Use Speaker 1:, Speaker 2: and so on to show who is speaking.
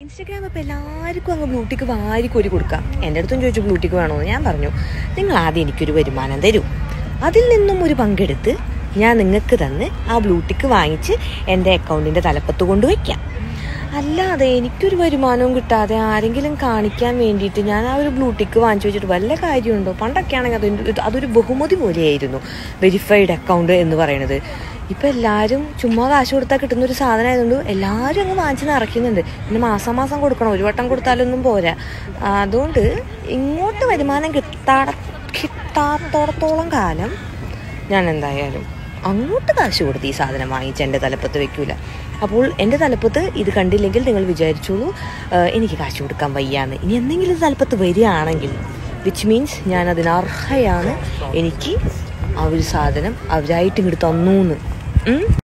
Speaker 1: Instagram അപ്പോൾ എല്ലാവർക്കും അങ്ങ് ബ്ലൂട്ടിക്ക് വാരിക്കോരി കൊടുക്കാം എൻ്റെ അടുത്തും ചോദിച്ചു ബ്ലൂട്ടിക്ക് വേണമെന്ന് ഞാൻ പറഞ്ഞു നിങ്ങൾ ആദ്യം എനിക്കൊരു വരുമാനം തരൂ അതിൽ നിന്നും ഒരു പങ്കെടുത്ത് ഞാൻ നിങ്ങൾക്ക് തന്ന് ആ ബ്ലൂട്ടിക്ക് വാങ്ങിച്ച് എൻ്റെ അക്കൗണ്ടിൻ്റെ തലപ്പത്ത് കൊണ്ടുവയ്ക്കാം അല്ലാതെ എനിക്കൊരു വരുമാനവും കിട്ടാതെ ആരെങ്കിലും കാണിക്കാൻ വേണ്ടിയിട്ട് ഞാൻ ആ ഒരു ബ്ലൂട്ടിക്ക് വാങ്ങിച്ചു വെച്ചിട്ട് വല്ല കാര്യമുണ്ടോ പണ്ടൊക്കെ ആണെങ്കിൽ അത് അതൊരു ബഹുമതി പോലെയായിരുന്നു വെരിഫൈഡ് അക്കൗണ്ട് എന്ന് പറയുന്നത് ഇപ്പം എല്ലാവരും ചുമ്മാ കാശ് കൊടുത്താൽ കിട്ടുന്ന ഒരു സാധനം ആയതുകൊണ്ട് എല്ലാവരും അങ്ങ് വാങ്ങിച്ച് നിറയ്ക്കുന്നുണ്ട് പിന്നെ മാസം മാസം കൊടുക്കണം ഒരു വട്ടം കൊടുത്താലൊന്നും പോരാ അതുകൊണ്ട് ഇങ്ങോട്ട് വരുമാനം കിട്ടാ കിട്ടാത്തോടത്തോളം കാലം ഞാൻ എന്തായാലും അങ്ങോട്ട് കാശ് കൊടുത്ത് ഈ സാധനം വാങ്ങിച്ച് എൻ്റെ തലപ്പത്ത് വെക്കൂല അപ്പോൾ എൻ്റെ തലപ്പത്ത് ഇത് കണ്ടില്ലെങ്കിൽ നിങ്ങൾ വിചാരിച്ചോളൂ ആ, എനിക്ക് കാശ് കൊടുക്കാൻ വയ്യാന്ന് ഇനി എന്തെങ്കിലും ഇത് തലപ്പത്ത് വരികയാണെങ്കിൽ വിച്ച് മീൻസ് ഞാൻ അതിന് അർഹയാണ് എനിക്ക് ആ ഒരു സാധനം അവരായിട്ട് ഇങ്ങോട്ട് തന്നൂന്ന് ഉം?